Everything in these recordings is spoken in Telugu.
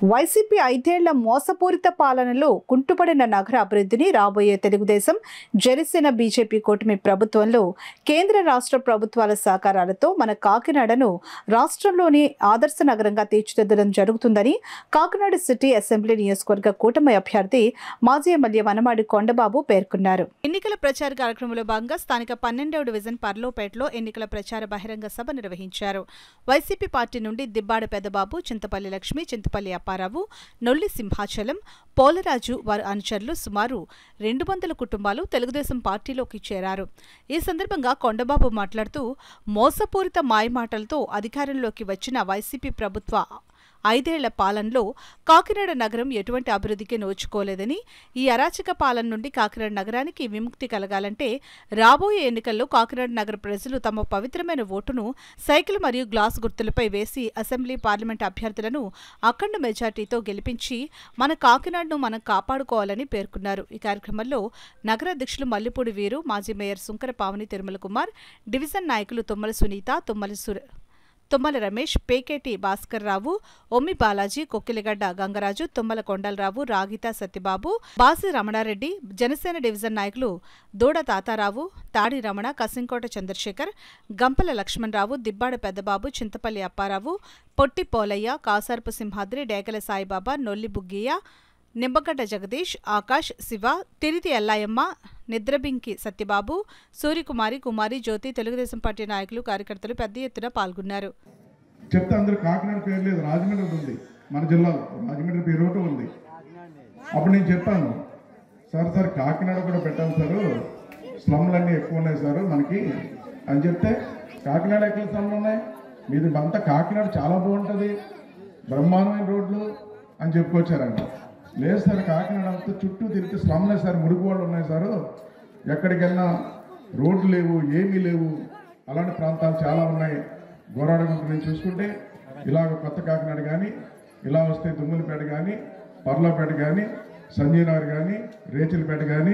వైసీపీ ఐదేళ్ల మోసపూరిత పాలనలో కుంటుపడిన నగర అభివృద్ధిని రాబోయే తెలుగుదేశం జనసేన బీజేపీ కూటమి ప్రభుత్వంలో కేంద్ర రాష్ట్ర ప్రభుత్వాల సహకారాలతో మన కాకినాడను రాష్ట్రంలోని ఆదర్శ నగరంగా తీర్చిదిద్దడం జరుగుతుందని కాకినాడ సిటీ అసెంబ్లీ నియోజకవర్గ కూటమి అభ్యర్థి మాజీ ఎమ్మెల్యే వనమాడి కొండబాబు పేర్కొన్నారు ఎన్నికల ప్రచార కార్యక్రమంలో భాగంగా స్థానిక పన్నెండవ డివిజన్ పర్లోపేటలో ఎన్నికల ప్రచార బహిరంగ సభ నిర్వహించారు వైసీపీ పార్టీ నుండి దిబ్బాడ పెద్దబాబు చింతపల్లి లక్ష్మి చింతపల్లి అప్పారావు నొల్లి సింహాచలం పోలరాజు వారి అనుచరులు సుమారు రెండు వందల కుటుంబాలు తెలుగుదేశం పార్టీలోకి చేరారు ఈ సందర్భంగా కొండబాబు మాట్లాడుతూ మోసపూరిత మాయమాటలతో అధికారంలోకి వచ్చిన వైసీపీ ప్రభుత్వ ఐదేళ్ల పాలనలో కాకినాడ నగరం ఎటువంటి అభివృద్ధికి నోచుకోలేదని ఈ అరాచక పాలన నుండి కాకినాడ నగరానికి విముక్తి కలగాలంటే రాబోయే ఎన్నికల్లో కాకినాడ నగర ప్రజలు తమ పవిత్రమైన ఓటును సైకిల్ మరియు గ్లాస్ గుర్తులపై వేసి అసెంబ్లీ పార్లమెంట్ అభ్యర్థులను అఖండ మెజార్టీతో గెలిపించి మన కాకినాడను మనం కాపాడుకోవాలని పేర్కొన్నారు ఈ కార్యక్రమంలో నగర అధ్యక్షులు మల్లిపూడి వీరు మాజీ మేయర్ సుంకర పావని తిరుమల కుమార్ డివిజన్ నాయకులు తుమ్మల సునీత తుమ్మల సుర తుమ్మల రమేష్ పేకేటి భాస్కర్ రావు ఒమ్మి బాలాజీ కొక్కిలిగడ్డ గంగరాజు తుమ్మల కొండలరావు రాగిత సత్యబాబు బాసి రమణారెడ్డి జనసేన డివిజన్ నాయకులు దూడ తాతారావు తాడి రమణ కసింకోట చంద్రశేఖర్ గంపల లక్ష్మణరావు దిబ్బాడ పెద్దబాబు చింతపల్లి అప్పారావు పొట్టి పోలయ్య కాసార్పు సింహాద్రి డేకల సాయిబాబా నొల్లి బుగ్గయ్య నిమ్మగడ్డ జగదీష్ ఆకాష్ శివ తిరితి ఎల్లాయమ్మ నిద్రబింకి సత్యబాబు సూర్యకుమారి కుమారి జ్యోతి తెలుగుదేశం పార్టీ నాయకులు కార్యకర్తలు పెద్ద ఎత్తున పాల్గొన్నారు చెప్తే అందరూ కాకినాడ పేరు లేదు రాజమండ్రి ఉంది మన జిల్లాలో రాజమండ్రి పేరు ఒకటి ఉంది అప్పుడు నేను చెప్పాను సార్ సార్ కాకినాడ కూడా పెట్టాలి సార్ స్లమ్లన్నీ ఎక్కువ ఉన్నాయి సార్ మనకి అని చెప్తే కాకినాడ ఎక్కడ స్లమ్లు ఉన్నాయి మీది అంతా కాకినాడ చాలా బాగుంటుంది బ్రహ్మాండమైన రోడ్లు అని చెప్పుకొచ్చారంట లేదు సార్ కాకినాడ అంతా చుట్టూ తిరిగితే స్లమ్లే సార్ మురుగు వాళ్ళు ఉన్నాయి సార్ ఎక్కడికి వెళ్ళినా రోడ్లు లేవు ఏమీ లేవు అలాంటి ప్రాంతాలు చాలా ఉన్నాయి గోరాడగుంట నుంచి చూసుకుంటే ఇలాగ కొత్త కాకినాడ కానీ ఇలా వస్తే దుమ్ములపేట కానీ పర్లాపేట కానీ సంజయ్ నగర్ కానీ రేచిలపేట కానీ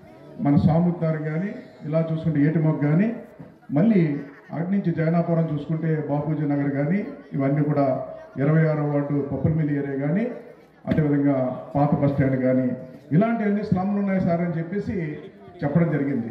మన సాముద్దారు కానీ ఇలా చూసుకుంటే ఏటిమొగ్గ కానీ మళ్ళీ అటు నుంచి జైనాపురం చూసుకుంటే బాపూజీ నగర్ కానీ ఇవన్నీ కూడా ఇరవై ఆరో వార్డు పప్పులమిల్లి ఏరియా కానీ అదేవిధంగా పాత బస్ స్టాండ్ కానీ ఇలాంటివన్నీ స్లమ్లు ఉన్నాయి సార్ అని చెప్పేసి చెప్పడం జరిగింది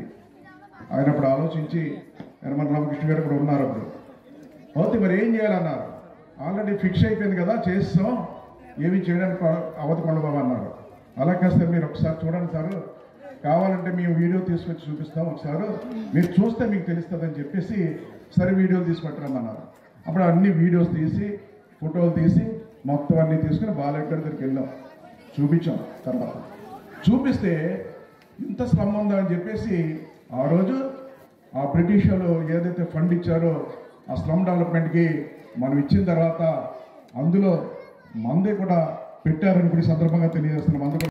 ఆయన అప్పుడు ఆలోచించి యనమల రామకృష్ణ గారు కూడా ఉన్నారు అప్పుడు అవుతే మరి ఏం చేయాలన్నారు ఆల్రెడీ ఫిక్స్ అయిపోయింది కదా చేస్తాం ఏమి చేయడానికి అవధ కొండబాబు అన్నారు అలా కాస్తే మీరు ఒకసారి చూడండి సార్ కావాలంటే మేము వీడియో తీసుకొచ్చి చూపిస్తాం ఒకసారి మీరు చూస్తే మీకు తెలుస్తుందని చెప్పేసి సరే వీడియోలు తీసుకొట్టరమ్మన్నారు అప్పుడు అన్ని వీడియోస్ తీసి ఫోటోలు తీసి మొత్తం అన్ని తీసుకుని బాలయ్య గారి దగ్గరికి వెళ్ళాం చూపించాం తర్వాత చూపిస్తే ఇంత స్లమ్ ఉందా అని చెప్పేసి ఆ రోజు ఆ బ్రిటిష్ వాళ్ళు ఏదైతే ఫండ్ ఇచ్చారో ఆ స్లమ్ డెవలప్మెంట్కి మనం ఇచ్చిన తర్వాత అందులో మంది కూడా పెట్టారని కూడా ఈ సందర్భంగా తెలియజేస్తున్నాం అందులో